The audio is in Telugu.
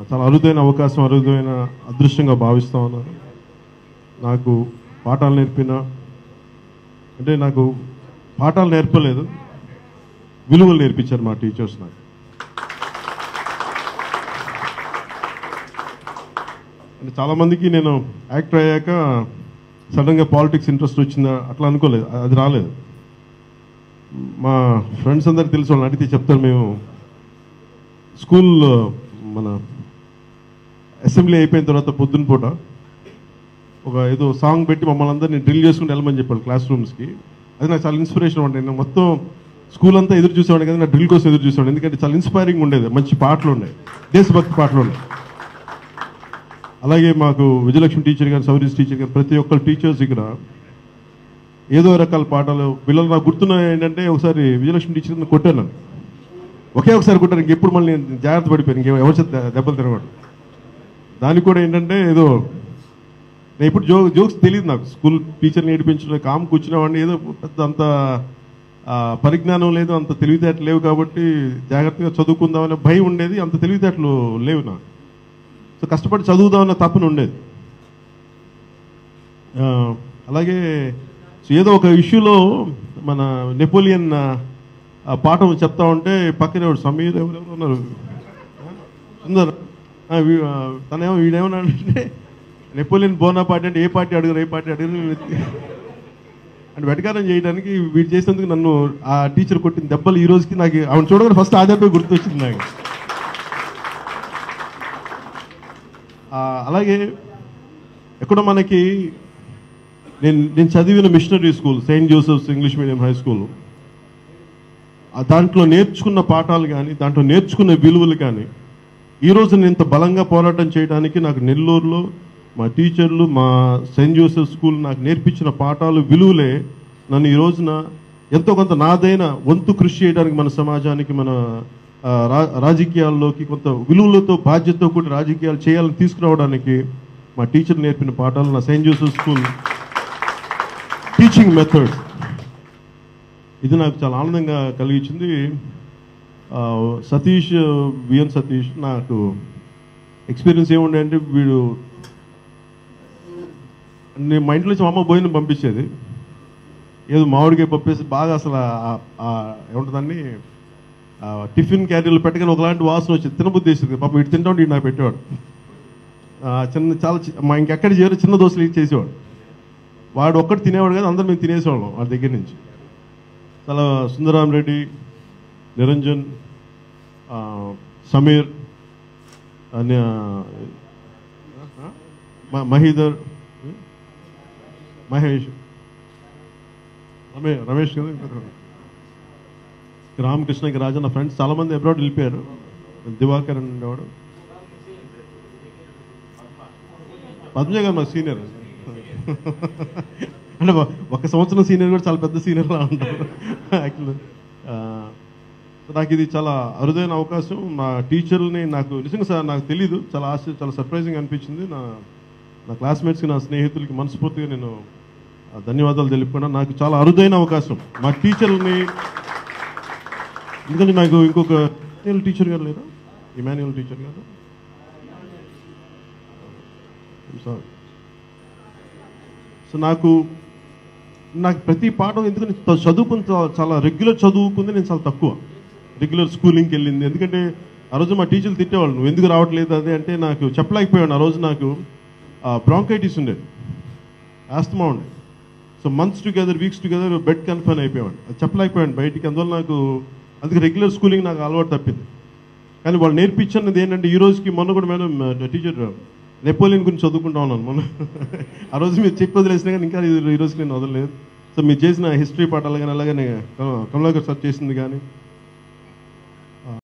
చాలా అరుదైన అవకాశం అరుదైన అదృష్టంగా భావిస్తా ఉన్నాను నాకు పాఠాలు నేర్పిన అంటే నాకు పాఠాలు నేర్పలేదు విలువలు నేర్పించారు మా టీచర్స్ నాకు అంటే చాలా మందికి నేను యాక్టర్ అయ్యాక సడన్గా పాలిటిక్స్ ఇంట్రెస్ట్ వచ్చిందా అట్లా అనుకోలేదు అది రాలేదు మా ఫ్రెండ్స్ అందరికి తెలిసి వాళ్ళని అడిగితే చెప్తారు మేము స్కూల్ మన అసెంబ్లీ అయిపోయిన తర్వాత పొద్దున పూట ఒక ఏదో సాంగ్ పెట్టి మమ్మల్ని అందరినీ డ్రిల్ చేసుకుని వెళ్ళమని చెప్పాడు క్లాస్ రూమ్స్కి అది నాకు చాలా ఇన్స్పిరేషన్ ఉండే నేను మొత్తం స్కూల్ అంతా ఎదురు చూసేవాడిని కదా నా డ్రిల్ కోసం ఎదురు చూసేవాడిని ఎందుకంటే చాలా ఇన్స్పైరింగ్ ఉండేది మంచి పాటలు ఉన్నాయి దేశభక్తి పాటలు ఉన్నాయి అలాగే మాకు విజయలక్ష్మి టీచర్ గారు సౌరీస్ టీచర్ గారు ప్రతి ఒక్కరు టీచర్స్ ఇక్కడ ఏదో రకాల పాటలు పిల్లలు నాకు గుర్తున్నాయి ఏంటంటే ఒకసారి విజయలక్ష్మి టీచర్ గారిని కొట్టాను నన్ను. ఒకే ఒకసారి కొట్టాను ఇంకెప్పుడు మళ్ళీ నేను జాగ్రత్త పడిపోయాను ఇంకెవరు ఎవరి చేత దెబ్బలు తినవాడు దానికి కూడా ఏంటంటే ఏదో నేను ఇప్పుడు జో జోక్స్ తెలియదు నాకు స్కూల్ టీచర్ నేర్పించడం కామ్ కూర్చునేవాడిని ఏదో పెద్ద అంత ఆ, పరిజ్ఞానం లేదు అంత తెలివితేటలు లేవు కాబట్టి జాగ్రత్తగా చదువుకుందామనే భయం ఉండేది అంత తెలివితేటలు లేవు నాకు సో కష్టపడి చదువుదామన్న తపన ఉండేది ఆ, అలాగే సో ఏదో ఒక ఇష్యూలో మన నెపోలియన్ ఆ, ఆ పాఠం చెప్తా ఉంటే పక్కనే వాడు సమీర్ ఎవరెవరు ఉన్నారు సుందర్ ఆ, వీ- ఆ, తనేమో వీడేమన్నాడంటే నెపోలియన్ బోనా పార్టీ అంటే ఏ పార్టీ అడుగురు ఏ పార్టీ అడుగురు అంటే వెటకారం చేయడానికి వీడు చేసినందుకు నన్ను ఆ టీచర్ కొట్టిన దెబ్బలు ఈ రోజుకి నాకు ఆవిడ చూడగానే ఫస్ట్ ఆ దెబ్బే గుర్తొచ్చింది నాకు ఆ, అలాగే ఎక్కడో మనకి నేను నేను చదివిన missionary school saint Joseph's English medium high school ఆ దాంట్లో నేర్చుకున్న పాఠాలు కానీ దాంట్లో నేర్చుకున్న విలువలు కానీ ఈ రోజు నేను ఇంత బలంగా పోరాటం చేయడానికి నాకు నెల్లూరులో మా టీచర్లు మా సెయింట్ జోసెఫ్ స్కూల్ నాకు నేర్పించిన పాఠాలు విలువలే నన్ను ఈ రోజున ఎంతో కొంత నాదైన వంతు కృషి చేయడానికి మన సమాజానికి మన ఆ, రా- రాజకీయాల్లోకి కొంత విలువలతో బాధ్యతతో కూడి రాజకీయాలు చేయాలని తీసుకురావడానికి మా టీచర్ నేర్పిన పాఠాలు నా saint Joseph school teaching method ఇది నాకు చాలా ఆనందంగా కలిగించింది ఆ, సతీష్ విఎన్ సతీష్ నాకు ఎక్స్పీరియన్స్ ఏముండే అంటే వీడు నేను మా ఇంట్లో నుంచి మా అమ్మ భోజనం పంపించేది ఏదో మామిడికాయ పప్పేసి బాగా అసలు ఆ- ఆ ఏముంటుందని ఆ, టిఫిన్ క్యారీలు పెట్టగానే ఒకలాంటి వాసన వచ్చేది తినబుద్ధి వేసేది పాప ఇటు తింటా ఉంటే ఇటు నాకు పెట్టేవాడు ఆ, చిన్న చాలా చి- మా ఇంకెక్కడ చేరు చిన్న దోశలు ఇచ్చేసేవాడు వాడు ఒక్కటి తినేవాడు కదా అందరం మేము తినేసేవాళ్ళం వాడి దగ్గర నుంచి చాలా సుందరాం రెడ్డి నిరంజన్ ఆ, సమీర్ అనే మ- మహీధర్ మహేష్ రమే రమేష్ కదా ఇంకొకరు. రామకృష్ణ ఇంకా రాజా నా ఫ్రెండ్స్ చాలా మంది అబ్రాడ్ వెళ్ళిపోయారు దివాకర్ అని ఉండేవాడు పద్మజ గారు మా సీనియర్ అంటే ఒక- ఒక సంవత్సరం సీనియర్ కూడా చాలా పెద్ద సీనియర్ లా ఉంటారు యాక్చువల్లీ నాకు ఇది చాలా అరుదైన అవకాశం నా టీచర్ని నాకు నిజంగా సార్ నాకు తెలియదు చాలా ఆశ చాలా సర్ప్రైజింగ్ అనిపించింది నా నా క్లాస్మేట్స్కి నా స్నేహితులకి మనస్ఫూర్తిగా నేను ఆ, ధన్యవాదాలు తెలుపుకున్నాను నాకు చాలా అరుదైన అవకాశం మా టీచర్ని ఎందుకంటే నాకు ఇంకొక ఇమాన్యుయల్ టీచర్ గారు లేరా ఇమాన్యుయల్ టీచర్ గారు సారీ సో నాకు నాకు ప్రతి పాఠం ఎందుకంటే చ- చదువుకుని చా- చాలా రెగ్యులర్ చదువుకుంది నేను చాలా తక్కువ రెగ్యులర్ స్కూలింగ్కి వెళ్ళింది ఎందుకంటే ఆ రోజు మా టీచర్లు తిట్టేవాళ్ళు నువ్వు ఎందుకు రావట్లేదు అది అంటే నాకు చెప్పలేకపోయాను ఆ రోజు నాకు బ్రాంకైటిస్ ఉండేది ఆస్తమా ఉండేది so months together weeks together bed confirm అయిపోయాడు అది చెప్పలేకపోయాను బయటికి అందువల్ల నాకు అందుకే రెగ్యులర్ స్కూలింగ్ నాకు అలవాటు తప్పింది కానీ వాళ్ళు నేర్పించినది ఏంటంటే ఈ రోజుకి మొన్న కూడా మేడం టీచర్ నెపోలియన్ గురించి చదువుకుంటా ఉన్నాను మొన్న ఆ రోజు మీరు చెప్పి వదిలేసినా కానీ ఇంకా ఈ- ఈ రోజుకి నేను వదలలేదు సో మీరు చేసిన హిస్టరీ పాఠాలు కానీ అలాగనే కమలాకర్ సార్ చేసింది కానీ